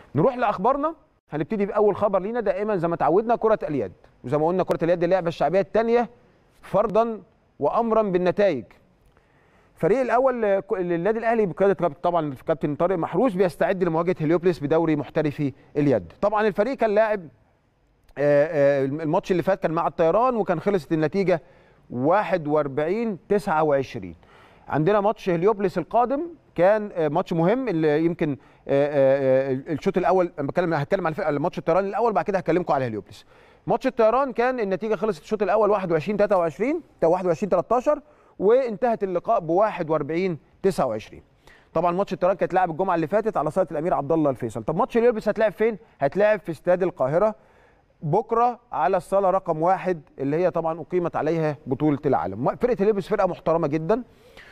نروح لاخبارنا هنبتدي باول خبر لينا دائما زي ما تعودنا كره اليد وزي ما قلنا كره اليد اللعبه الشعبيه الثانيه فرضا وامرا بالنتائج الفريق الاول للنادي الاهلي بقياده طبعا كابتن طارق محروس بيستعد لمواجهه هليوبلس بدوري محترفي اليد طبعا الفريق كان لاعب الماتش اللي فات كان مع الطيران وكان خلصت النتيجه 41 29 عندنا ماتش هليوبلس القادم كان ماتش مهم اللي يمكن الشوط الاول انا بتكلم هتكلم على ماتش الطيران الاول بعد كده هكلمكم على هليوبلس ماتش الطيران كان النتيجه خلصت الشوط الاول 21 23 21 13 وانتهت اللقاء ب 41 29 طبعا ماتش الطيران كانت لعب الجمعه اللي فاتت على صاله الامير عبد الله الفيصل طب ماتش هليوبلس هتلعب فين هتلعب في استاد القاهره بكره على الصاله رقم واحد اللي هي طبعا اقيمت عليها بطوله العالم فرقه هليوبلس فرقه محترمه جدا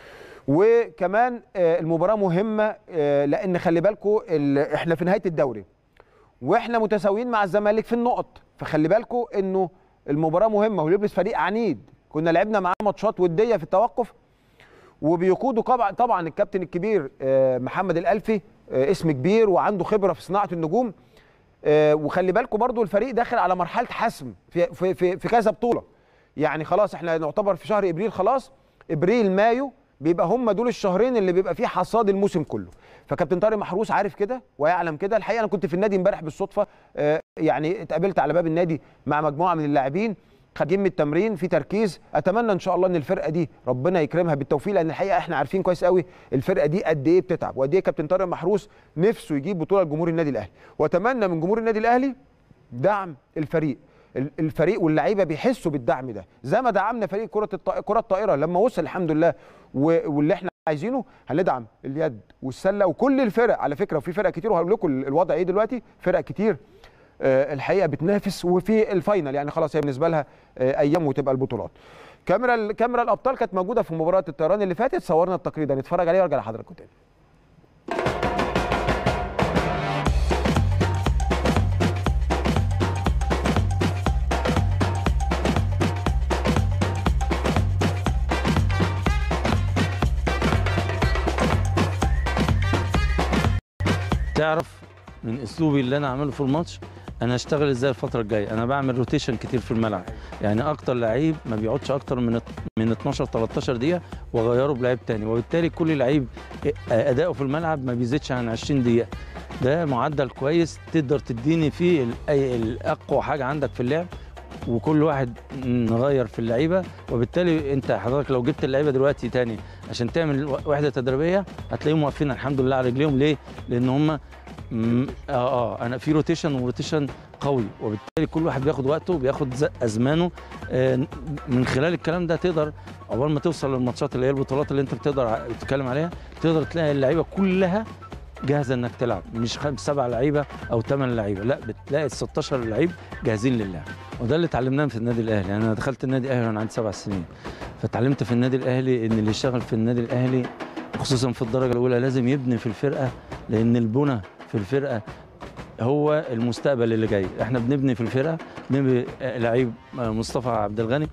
وكمان المباراه مهمه لان خلي بالكم احنا في نهايه الدوري واحنا متساويين مع الزمالك في النقط فخلي بالكم انه المباراه مهمه وهليوبلس فريق عنيد كنا لعبنا معاه ماتشات وديه في التوقف وبيقوده طبعا طبعا الكابتن الكبير محمد الالفي اسم كبير وعنده خبره في صناعه النجوم وخلي بالكم برضو الفريق داخل على مرحله حسم في في في, في كذا بطوله يعني خلاص احنا نعتبر في شهر ابريل خلاص ابريل مايو بيبقى هم دول الشهرين اللي بيبقى فيه حصاد الموسم كله فكابتن طارق محروس عارف كده ويعلم كده الحقيقه انا كنت في النادي امبارح بالصدفه يعني اتقابلت على باب النادي مع مجموعه من اللاعبين خارجين من التمرين في تركيز اتمنى ان شاء الله ان الفرقه دي ربنا يكرمها بالتوفيق لان الحقيقه احنا عارفين كويس قوي الفرقه دي قد ايه بتتعب وقد ايه كابتن طارق محروس نفسه يجيب بطوله لجمهور النادي الاهلي واتمنى من جمهور النادي الاهلي دعم الفريق الفريق واللعيبه بيحسوا بالدعم ده زي ما دعمنا فريق كره الطائره كره الطائره لما وصل الحمد لله واللي احنا عايزينه هندعم اليد والسله وكل الفرق على فكره وفي فرق كتير وهقول لكم الوضع ايه دلوقتي فرق كتير الحقيقه بتنافس وفي الفاينل يعني خلاص هي بالنسبه لها ايام وتبقى البطولات كاميرا كاميرا الابطال كانت موجوده في مباراه الطيران اللي فاتت صورنا التقرير ده نتفرج عليه وارجع لحضراتكم تاني تعرف من اسلوبي اللي انا عامله في الماتش انا هشتغل ازاي الفتره الجايه انا بعمل روتيشن كتير في الملعب يعني اكتر لعيب ما بيقعدش اكتر من من 12 13 دقيقه واغيره بلعيب تاني وبالتالي كل لعيب اداؤه في الملعب ما بيزيدش عن 20 دقيقه ده معدل كويس تقدر تديني فيه الاقوى حاجه عندك في اللعب وكل واحد نغير في اللعيبه وبالتالي انت حضرتك لو جبت اللعيبه دلوقتي تاني عشان تعمل وحده تدريبيه هتلاقيهم واقفين الحمد لله على رجليهم ليه؟ لان هم اه اه انا في روتيشن وروتيشن قوي وبالتالي كل واحد بياخد وقته وبياخد ازمانه آه من خلال الكلام ده تقدر عقبال ما توصل للماتشات اللي هي البطولات اللي انت بتقدر تتكلم عليها تقدر تلاقي اللعيبه كلها جاهزه انك تلعب مش خمس سبع لعيبه او ثمان لعيبه لا بتلاقي ال 16 لعيب جاهزين للعب وده اللي اتعلمناه في النادي الاهلي يعني انا دخلت النادي الاهلي وانا عندي سبع سنين فتعلمت في النادي الاهلي ان اللي يشتغل في النادي الاهلي خصوصا في الدرجه الاولى لازم يبني في الفرقه لان البنى في الفرقه هو المستقبل اللي جاي احنا بنبني في الفرقه بنبني لعيب مصطفى عبد الغني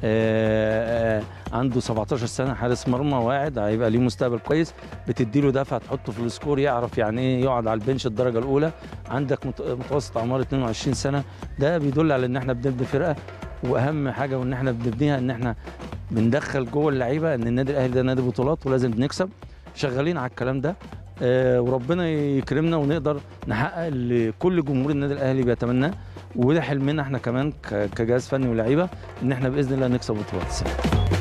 عنده 17 سنه حارس مرمى واعد هيبقى ليه مستقبل كويس بتدي له دفعه تحطه في السكور يعرف يعني ايه يقعد على البنش الدرجه الاولى عندك متوسط اعمار 22 سنه ده بيدل على ان احنا بنبني فرقه واهم حاجه وان احنا بنبنيها ان احنا بندخل جوه اللعيبه ان النادي الاهلي ده نادي بطولات ولازم نكسب شغالين على الكلام ده آه وربنا يكرمنا ونقدر نحقق اللي كل جمهور النادي الاهلي بيتمناه وده حلمنا احنا كمان كجهاز فني ولاعيبه ان احنا باذن الله نكسب بطولات السنه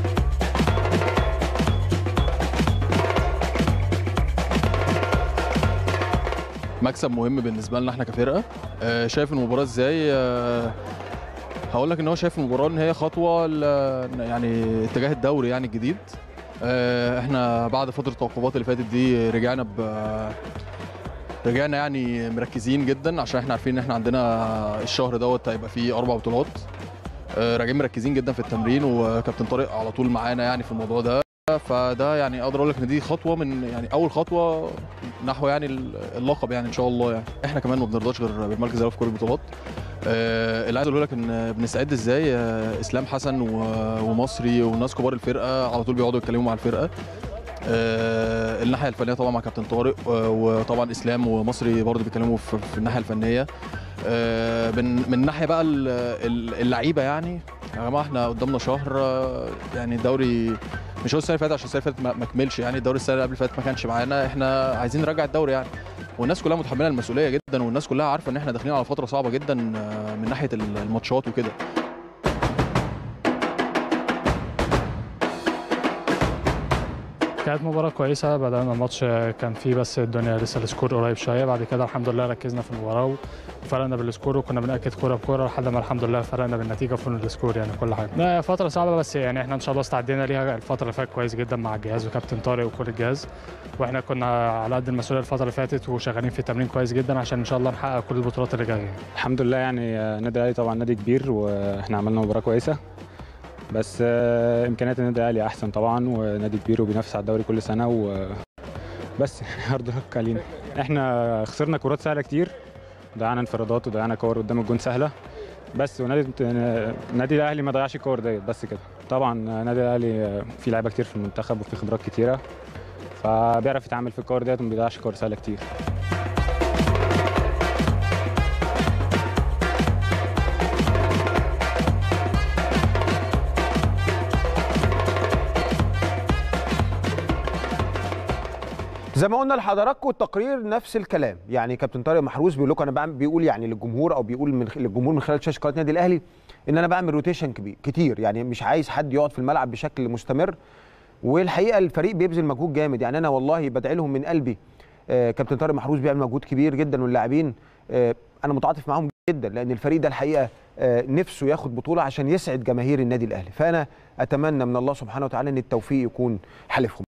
مكسب مهم بالنسبه لنا احنا كفرقه آه شايف المباراه ازاي آه هقول لك ان هو شايف المباراه ان هي خطوه يعني اتجاه الدوري يعني الجديد احنا بعد فتره التوقفات اللي فاتت دي رجعنا ب رجعنا يعني مركزين جدا عشان احنا عارفين ان احنا عندنا الشهر دوت هيبقى فيه اربع بطولات راجعين مركزين جدا في التمرين وكابتن طارق على طول معانا يعني في الموضوع ده فده يعني اقدر اقول لك ان دي خطوه من يعني اول خطوه نحو يعني اللقب يعني ان شاء الله يعني احنا كمان ما بنرضاش غير بالمركز الاول في كل البطولات آه اللي عايز اقول لك ان بنستعد ازاي آه اسلام حسن ومصري وناس كبار الفرقه على طول بيقعدوا يتكلموا مع الفرقه آه، الناحيه الفنيه طبعا مع كابتن طارق آه، وطبعا اسلام ومصري برضه بيتكلموا في في الناحيه الفنيه آه، من من ناحيه بقى ال- ال- اللعيبه يعني يا جماعه احنا قدامنا شهر آه، يعني الدوري مش هو السنه اللي فاتت عشان السنه اللي فاتت ما ما كملش يعني الدوري السنه اللي قبل اللي فاتت ما كانش معانا احنا عايزين نرجع الدوري يعني والناس كلها متحمله المسؤوليه جدا والناس كلها عارفه ان احنا داخلين على فتره صعبه جدا آه، من ناحيه الماتشات وكده كانت مباراة كويسة بدأنا الماتش كان فيه بس الدنيا لسه السكور قريب شوية بعد كده الحمد لله ركزنا في المباراة وفرقنا بالسكور وكنا بنأكد كورة بكورة لحد ما الحمد لله فرقنا بالنتيجة وفي السكور يعني كل حاجة. لا فترة صعبة بس يعني احنا إن شاء الله استعدينا ليها الفترة اللي فاتت كويس جدا مع الجهاز وكابتن طارق وكل الجهاز واحنا كنا على قد المسؤولية الفترة اللي فاتت وشغالين في التمرين كويس جدا عشان إن شاء الله نحقق كل البطولات اللي جاية. الحمد لله يعني آه، النادي الاهلي طبعا نادي كبير واحنا عملنا مباراه كويسه بس آه، امكانيات النادي الاهلي احسن طبعا ونادي كبير وبينافس على الدوري كل سنه وبس هارد لك علينا احنا خسرنا كرات سهله كتير ضيعنا انفرادات وضيعنا كور قدام الجون سهله بس ونادي النادي الاهلي ما ضيعش الكور ديت بس كده طبعا النادي الاهلي آه، في لعيبه كتير في المنتخب وفي خبرات كتيره فبيعرف يتعامل في الكور ديت وما بيضيعش كور سهله كتير زي ما قلنا لحضراتكم التقرير نفس الكلام يعني كابتن طارق محروس بيقول لكم انا بعمل بيقول يعني للجمهور او بيقول من للجمهور من خلال شاشه قناه النادي الاهلي ان انا بعمل روتيشن كبير كتير يعني مش عايز حد يقعد في الملعب بشكل مستمر والحقيقه الفريق بيبذل مجهود جامد يعني انا والله بدعي لهم من قلبي آه كابتن طارق محروس بيعمل مجهود كبير جدا واللاعبين آه انا متعاطف معاهم جدا لان الفريق ده الحقيقه آه نفسه ياخد بطوله عشان يسعد جماهير النادي الاهلي فانا اتمنى من الله سبحانه وتعالى ان التوفيق يكون حلفهم